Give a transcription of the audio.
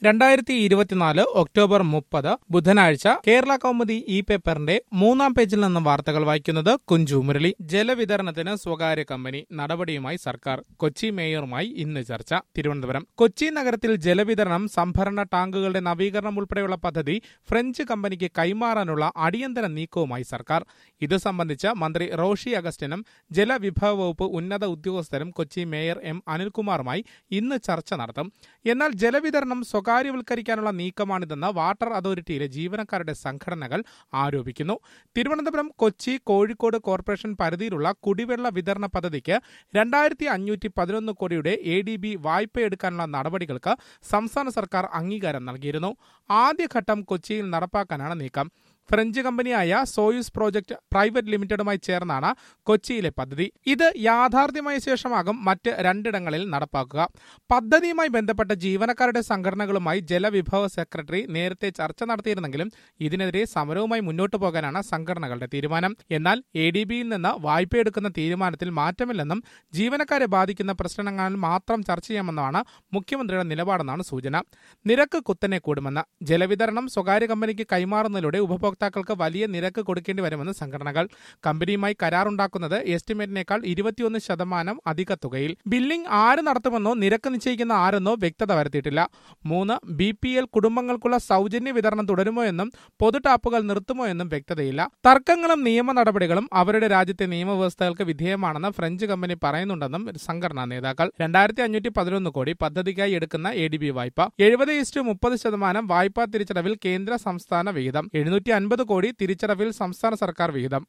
രണ്ടായിരത്തി ഇരുപത്തിനാല് ഒക്ടോബർ മുപ്പത് ബുധനാഴ്ച കേരള കൗമുദി ഇ പേപ്പറിന്റെ മൂന്നാം പേജിൽ നിന്ന് വാർത്തകൾ വായിക്കുന്നത് കുഞ്ചു മുരളി ജലവിതരണത്തിന് സ്വകാര്യ കമ്പനി നടപടിയുമായി സർക്കാർ കൊച്ചി മേയറുമായി ഇന്ന് ചർച്ച തിരുവനന്തപുരം കൊച്ചി നഗരത്തിൽ ജലവിതരണം സംഭരണ ടാങ്കുകളുടെ നവീകരണം ഉൾപ്പെടെയുള്ള പദ്ധതി ഫ്രഞ്ച് കമ്പനിക്ക് കൈമാറാനുള്ള അടിയന്തര നീക്കവുമായി സർക്കാർ ഇത് സംബന്ധിച്ച് മന്ത്രി റോഷി അഗസ്റ്റിനും ജലവിഭവ വകുപ്പ് ഉന്നത ഉദ്യോഗസ്ഥരും കൊച്ചി മേയർ എം അനിൽകുമാറുമായി ഇന്ന് ചർച്ച നടത്തും എന്നാൽ ജലവിതരണം സ്വകാര്യവൽക്കരിക്കാനുള്ള നീക്കമാണിതെന്ന് വാട്ടർ അതോറിറ്റിയിലെ ജീവനക്കാരുടെ സംഘടനകൾ ആരോപിക്കുന്നു തിരുവനന്തപുരം കൊച്ചി കോഴിക്കോട് കോർപ്പറേഷൻ പരിധിയിലുള്ള കുടിവെള്ള വിതരണ പദ്ധതിക്ക് രണ്ടായിരത്തി അഞ്ഞൂറ്റി പതിനൊന്ന് കോടിയുടെ എ ഡി ബി വായ്പയെടുക്കാനുള്ള നടപടികൾക്ക് സംസ്ഥാന സർക്കാർ അംഗീകാരം നൽകിയിരുന്നു ആദ്യഘട്ടം കൊച്ചിയിൽ നടപ്പാക്കാനാണ് നീക്കം ഫ്രഞ്ച് കമ്പനിയായ സോയുസ് പ്രോജക്ട് പ്രൈവറ്റ് ലിമിറ്റഡുമായി ചേർന്നാണ് കൊച്ചിയിലെ പദ്ധതി ഇത് യാഥാർത്ഥ്യമായ ശേഷമാകും മറ്റ് രണ്ടിടങ്ങളിൽ നടപ്പാക്കുക പദ്ധതിയുമായി ബന്ധപ്പെട്ട ജീവനക്കാരുടെ സംഘടനകളുമായി ജലവിഭവ സെക്രട്ടറി നേരത്തെ ചർച്ച നടത്തിയിരുന്നെങ്കിലും ഇതിനെതിരെ സമരവുമായി മുന്നോട്ടു പോകാനാണ് സംഘടനകളുടെ തീരുമാനം എന്നാൽ എ ഡി ബിയിൽ നിന്ന് വായ്പയെടുക്കുന്ന തീരുമാനത്തിൽ മാറ്റമില്ലെന്നും ജീവനക്കാരെ ബാധിക്കുന്ന പ്രശ്നങ്ങളിൽ മാത്രം ചർച്ച ചെയ്യാമെന്നാണ് മുഖ്യമന്ത്രിയുടെ നിലപാടെന്നാണ് സൂചന നിരക്ക് കുത്തനെ കൂടുമെന്ന് ജലവിതരണം സ്വകാര്യ കമ്പനിക്ക് കൈമാറുന്നതിലൂടെ ഉപഭോക്താക്കൾക്ക് വലിയ നിരക്ക് കൊടുക്കേണ്ടി വരുമെന്ന് സംഘടനകൾ കമ്പനിയുമായി കരാറുണ്ടാക്കുന്നത് എസ്റ്റിമേറ്റിനേക്കാൾ ഇരുപത്തിയൊന്ന് ശതമാനം അധിക തുകയിൽ ബില്ലിംഗ് ആര് നടത്തുമെന്നോ നിരക്ക് നിശ്ചയിക്കുന്ന ആരെന്നോ വ്യക്തത വരുത്തിയിട്ടില്ല മൂന്ന് ബി പി എൽ കുടുംബങ്ങൾക്കുള്ള സൗജന്യ വിതരണം തുടരുമോ എന്നും പൊതു ടാപ്പുകൾ നിർത്തുമോ എന്നും വ്യക്തതയില്ല തർക്കങ്ങളും നിയമ നടപടികളും അവരുടെ രാജ്യത്തെ നിയമവ്യവസ്ഥകൾക്ക് വിധേയമാണെന്ന് ഫ്രഞ്ച് കമ്പനി പറയുന്നുണ്ടെന്നും സംഘടനാ നേതാക്കൾ രണ്ടായിരത്തി അഞ്ഞൂറ്റി പതിനൊന്ന് കോടി പദ്ധതിക്കായി എടുക്കുന്ന എ ഡി ബി വായ്പ എഴുപത് ഇസ്റ്റു മുപ്പത് ശതമാനം വായ്പാ തിരിച്ചടവിൽ കേന്ദ്ര സംസ്ഥാന വിഹിതം എഴുന്നൂറ്റി അൻപത് കോടി തിരിച്ചടവിൽ സംസ്ഥാന സർക്കാർ വിഹിതം